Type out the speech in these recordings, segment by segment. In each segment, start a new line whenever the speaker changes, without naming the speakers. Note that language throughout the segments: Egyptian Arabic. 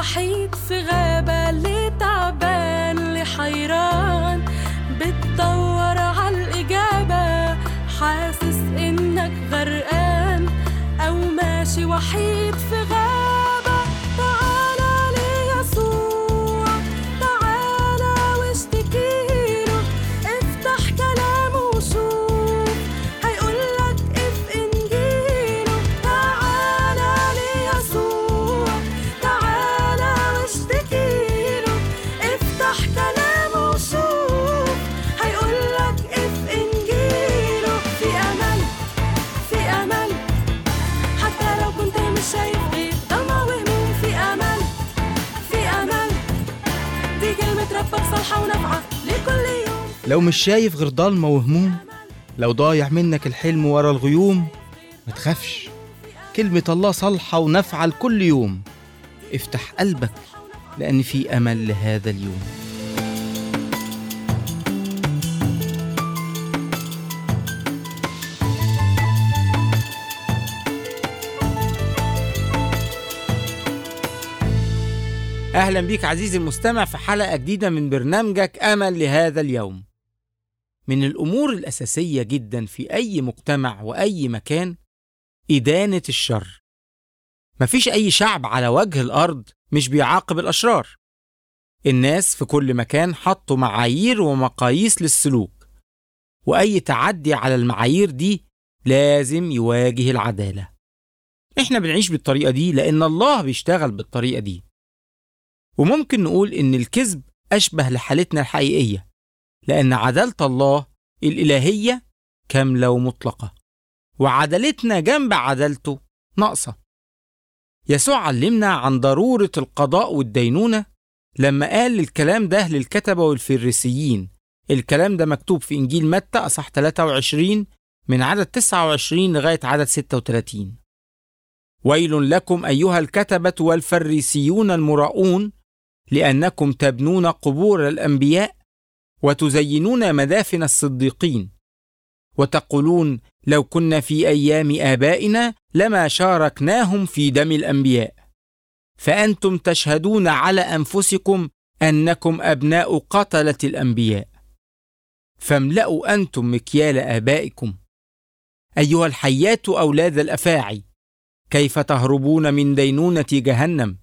وحيد في غابة اللي تعبان اللي حيران بتدور عالإجابة حاسس إنك غرقان أو ماشي وحيد في غابة تعالى ليسوع تعالى واشتكيله افتح كلامه وشوف هيقولك اف انجيله تعالى ليسوع تعالى واشتكيله افتح كلامه وشوف هيقولك اف انجيله في امل في امل حتى لو كنت مش شايف غير ضلمة وهموم في امل في امل دي كلمة ربك صالحة ونافعة لكل يوم
لو مش شايف غير ضلمة وهموم لو ضايع منك الحلم ورا الغيوم ما تخافش كلمة الله صالحة ونافعة لكل يوم افتح قلبك لأن في أمل لهذا اليوم أهلا بيك عزيزي المستمع في حلقة جديدة من برنامجك أمل لهذا اليوم. من الأمور الأساسية جدا في أي مجتمع وأي مكان إدانة الشر. مفيش أي شعب على وجه الأرض مش بيعاقب الأشرار. الناس في كل مكان حطوا معايير ومقاييس للسلوك. وأي تعدي على المعايير دي لازم يواجه العدالة. إحنا بنعيش بالطريقة دي لأن الله بيشتغل بالطريقة دي. وممكن نقول إن الكذب أشبه لحالتنا الحقيقية لأن عدالة الله الإلهية كاملة ومطلقة وعدالتنا جنب عدالته ناقصة يسوع علمنا عن ضرورة القضاء والدينونة لما قال الكلام ده للكتبة والفريسيين الكلام ده مكتوب في إنجيل متى أصح 23 من عدد 29 لغاية عدد 36 ويل لكم أيها الكتبة والفريسيون المراؤون لأنكم تبنون قبور الأنبياء وتزينون مدافن الصديقين وتقولون لو كنا في أيام آبائنا لما شاركناهم في دم الأنبياء فأنتم تشهدون على أنفسكم أنكم أبناء قتلة الأنبياء فاملأوا أنتم مكيال آبائكم أيها الحيات أولاد الأفاعي كيف تهربون من دينونة جهنم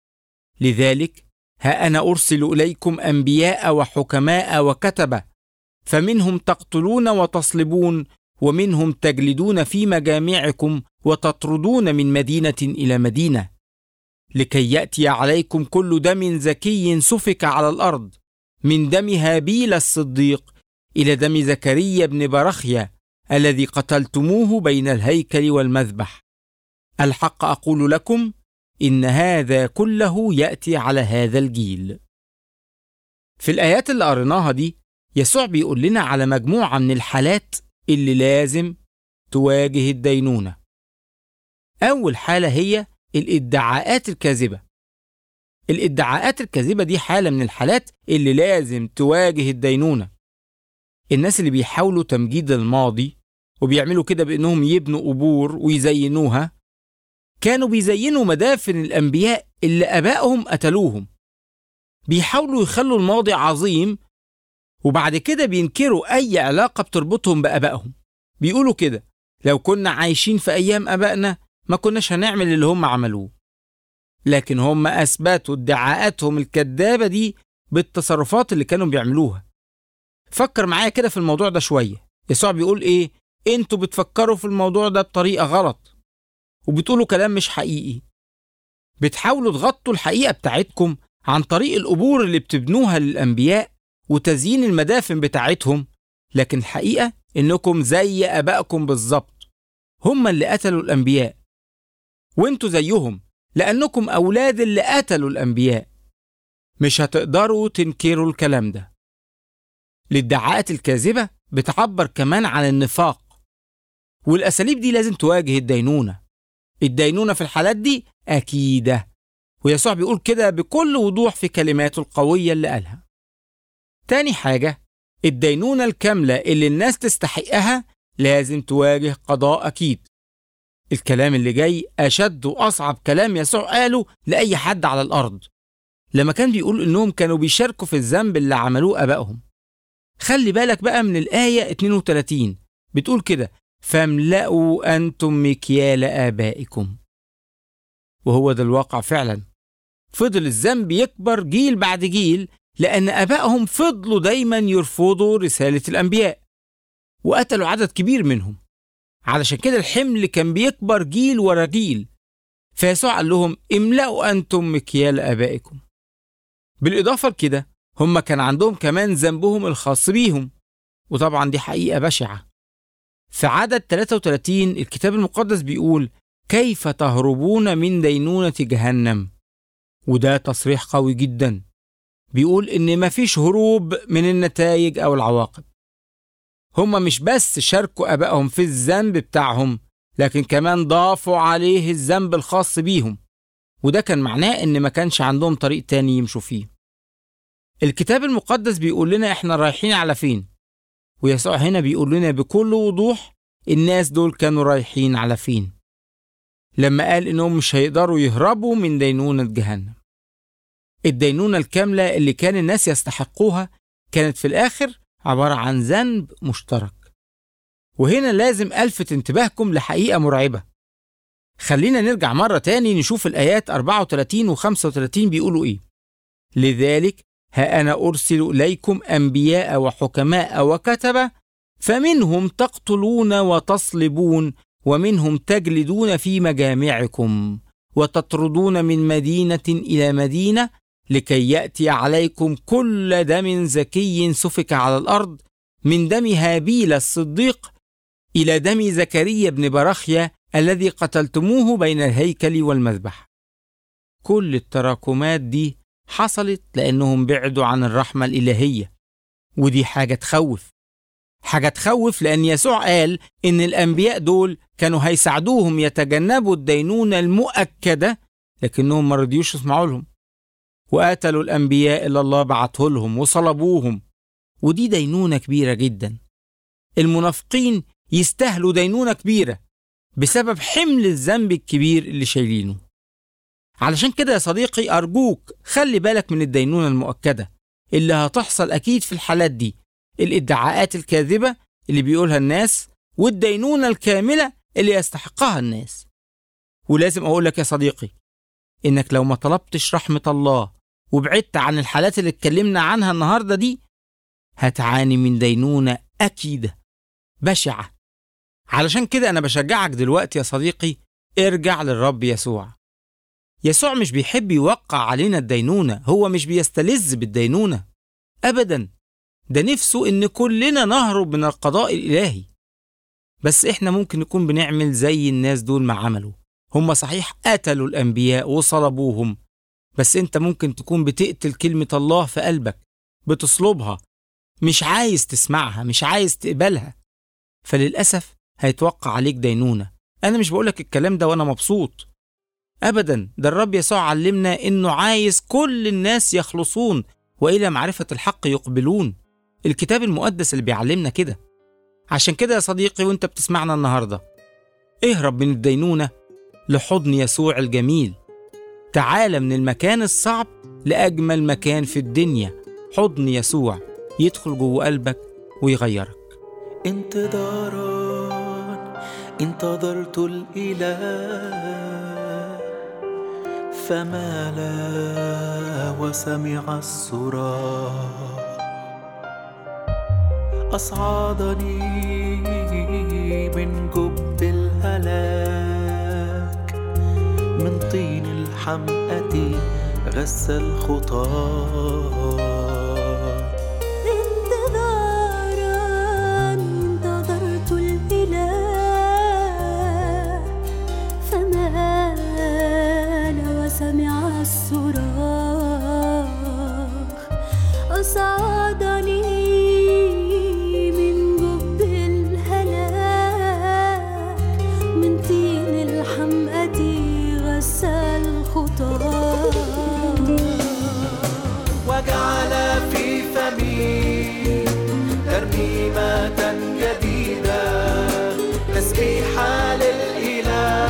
لذلك ها أنا أرسل إليكم أنبياء وحكماء وكتبة فمنهم تقتلون وتصلبون ومنهم تجلدون في مجامعكم وتطردون من مدينة إلى مدينة لكي يأتي عليكم كل دم زكي سفك على الأرض من دم هابيل الصديق إلى دم زكريا بن برخيا الذي قتلتموه بين الهيكل والمذبح الحق أقول لكم إن هذا كله يأتي على هذا الجيل. في الآيات اللي قريناها دي يسوع بيقول لنا على مجموعة من الحالات اللي لازم تواجه الدينونة. أول حالة هي الادعاءات الكاذبة. الادعاءات الكاذبة دي حالة من الحالات اللي لازم تواجه الدينونة. الناس اللي بيحاولوا تمجيد الماضي وبيعملوا كده بإنهم يبنوا قبور ويزينوها كانوا بيزينوا مدافن الأنبياء اللي أبائهم قتلوهم بيحاولوا يخلوا الماضي عظيم وبعد كده بينكروا أي علاقة بتربطهم بأبائهم بيقولوا كده لو كنا عايشين في أيام أبائنا ما كناش هنعمل اللي هم عملوه لكن هم أثبتوا ادعاءاتهم الكذابة دي بالتصرفات اللي كانوا بيعملوها فكر معايا كده في الموضوع ده شوية يسوع بيقول إيه انتوا بتفكروا في الموضوع ده بطريقة غلط وبتقولوا كلام مش حقيقي بتحاولوا تغطوا الحقيقة بتاعتكم عن طريق القبور اللي بتبنوها للأنبياء وتزيين المدافن بتاعتهم لكن الحقيقة إنكم زي أبائكم بالظبط هم اللي قتلوا الأنبياء وانتوا زيهم لأنكم أولاد اللي قتلوا الأنبياء مش هتقدروا تنكروا الكلام ده الادعاءات الكاذبة بتعبر كمان عن النفاق والأساليب دي لازم تواجه الدينونة الدينونة في الحالات دي أكيدة ويسوع بيقول كده بكل وضوح في كلماته القوية اللي قالها تاني حاجة الدينونة الكاملة اللي الناس تستحقها لازم تواجه قضاء أكيد الكلام اللي جاي أشد وأصعب كلام يسوع قاله لأي حد على الأرض لما كان بيقول إنهم كانوا بيشاركوا في الذنب اللي عملوه آبائهم خلي بالك بقى من الآية 32 بتقول كده فاملأوا أنتم مكيال آبائكم وهو ده الواقع فعلا فضل الذنب يكبر جيل بعد جيل لأن آبائهم فضلوا دايما يرفضوا رسالة الأنبياء وقتلوا عدد كبير منهم علشان كده الحمل كان بيكبر جيل ورا جيل فيسوع قال لهم املأوا أنتم مكيال آبائكم بالإضافة لكده هم كان عندهم كمان ذنبهم الخاص بيهم وطبعا دي حقيقة بشعة في عدد 33 الكتاب المقدس بيقول كيف تهربون من دينونة جهنم وده تصريح قوي جدا بيقول إن مفيش هروب من النتائج أو العواقب هما مش بس شاركوا أبائهم في الذنب بتاعهم لكن كمان ضافوا عليه الذنب الخاص بيهم وده كان معناه إن ما كانش عندهم طريق تاني يمشوا فيه الكتاب المقدس بيقول لنا إحنا رايحين على فين ويسوع هنا بيقول لنا بكل وضوح الناس دول كانوا رايحين على فين لما قال إنهم مش هيقدروا يهربوا من دينونة جهنم الدينونة الكاملة اللي كان الناس يستحقوها كانت في الآخر عبارة عن ذنب مشترك وهنا لازم ألفت انتباهكم لحقيقة مرعبة خلينا نرجع مرة تاني نشوف الآيات 34 و 35 بيقولوا إيه لذلك ها أنا أرسل إليكم أنبياء وحكماء وكتبة فمنهم تقتلون وتصلبون ومنهم تجلدون في مجامعكم وتطردون من مدينة إلى مدينة لكي يأتي عليكم كل دم زكي سفك على الأرض من دم هابيل الصديق إلى دم زكريا بن برخيا الذي قتلتموه بين الهيكل والمذبح. كل التراكمات دي حصلت لأنهم بعدوا عن الرحمة الإلهية ودي حاجة تخوف حاجة تخوف لأن يسوع قال إن الأنبياء دول كانوا هيساعدوهم يتجنبوا الدينونة المؤكدة لكنهم ما رضيوش يسمعوا لهم وقتلوا الأنبياء اللي الله بعته لهم وصلبوهم ودي دينونة كبيرة جدا المنافقين يستاهلوا دينونة كبيرة بسبب حمل الذنب الكبير اللي شايلينه علشان كده يا صديقي أرجوك خلي بالك من الدينونة المؤكدة اللي هتحصل أكيد في الحالات دي الادعاءات الكاذبة اللي بيقولها الناس والدينونة الكاملة اللي يستحقها الناس ولازم أقول لك يا صديقي إنك لو ما طلبتش رحمة الله وبعدت عن الحالات اللي اتكلمنا عنها النهاردة دي هتعاني من دينونة أكيدة بشعة علشان كده أنا بشجعك دلوقتي يا صديقي ارجع للرب يسوع يسوع مش بيحب يوقع علينا الدينونة هو مش بيستلذ بالدينونة أبدا ده نفسه إن كلنا نهرب من القضاء الإلهي بس إحنا ممكن نكون بنعمل زي الناس دول ما عملوا هم صحيح قتلوا الأنبياء وصلبوهم بس أنت ممكن تكون بتقتل كلمة الله في قلبك بتصلبها مش عايز تسمعها مش عايز تقبلها فللأسف هيتوقع عليك دينونة أنا مش بقولك الكلام ده وأنا مبسوط أبدا ده الرب يسوع علمنا إنه عايز كل الناس يخلصون وإلى معرفة الحق يقبلون الكتاب المقدس اللي بيعلمنا كده عشان كده يا صديقي وانت بتسمعنا النهارده اهرب من الدينونة لحضن يسوع الجميل تعال من المكان الصعب لأجمل مكان في الدنيا حضن يسوع يدخل جوه قلبك ويغيرك
انتظارا انتظرت الإله فمال وسمع الصراخ أصعدني من جب الهلاك من طين الحمأة غسل الخطاه
انتظارا انتظرت الإله فمال وسمع الصراخ أصعدني من جب الهلاك من طين الحمأة غسل الخطاه
وجعل في فمي ترنيمة جديدة تسبيحا للإله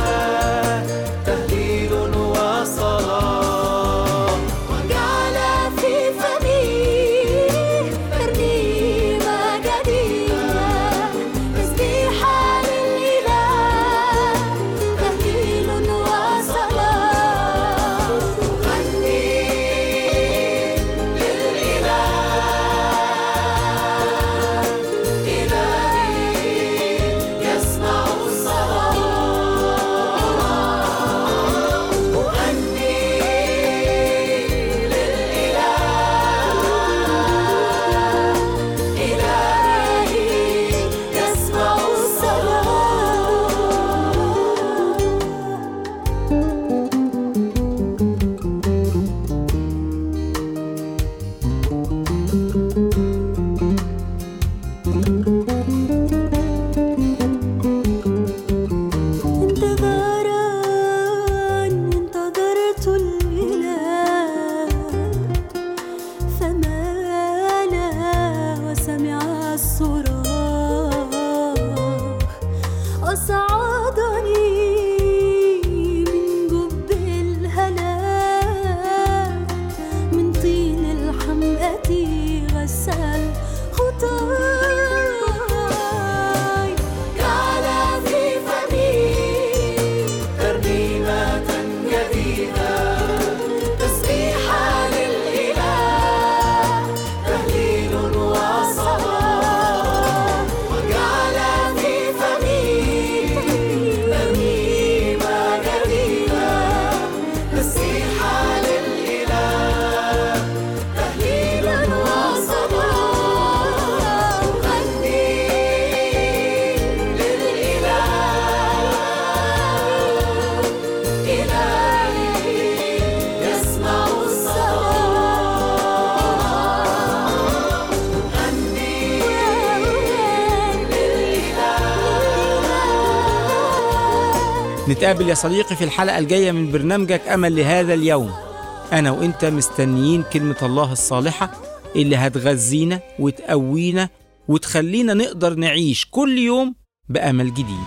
نتقابل يا صديقي في الحلقة الجاية من برنامجك أمل لهذا اليوم أنا وإنت مستنيين كلمة الله الصالحة اللي هتغذينا وتقوينا وتخلينا نقدر نعيش كل يوم بأمل جديد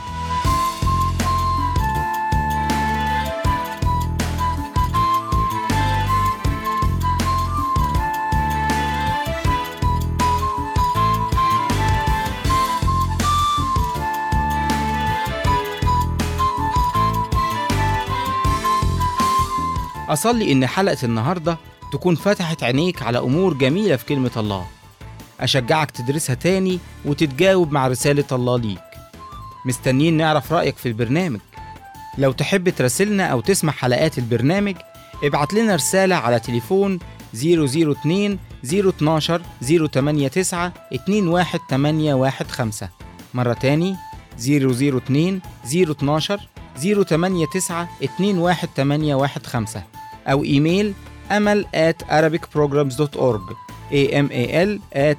أصلي إن حلقة النهاردة تكون فتحت عينيك على أمور جميلة في كلمة الله أشجعك تدرسها تاني وتتجاوب مع رسالة الله ليك مستنيين نعرف رأيك في البرنامج لو تحب تراسلنا أو تسمع حلقات البرنامج ابعت لنا رسالة على تليفون 002 012 089 21815 مرة تاني 002 012 089 21815 أو إيميل أمل at arabicprograms.org amal at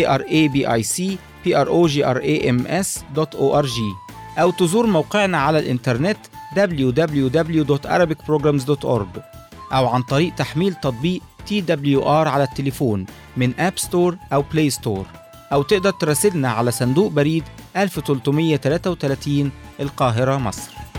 arabicprograms.org أو تزور موقعنا على الإنترنت www.arabicprograms.org أو عن طريق تحميل تطبيق TWR على التليفون من أب ستور أو بلاي ستور أو تقدر تراسلنا على صندوق بريد 1333 القاهرة مصر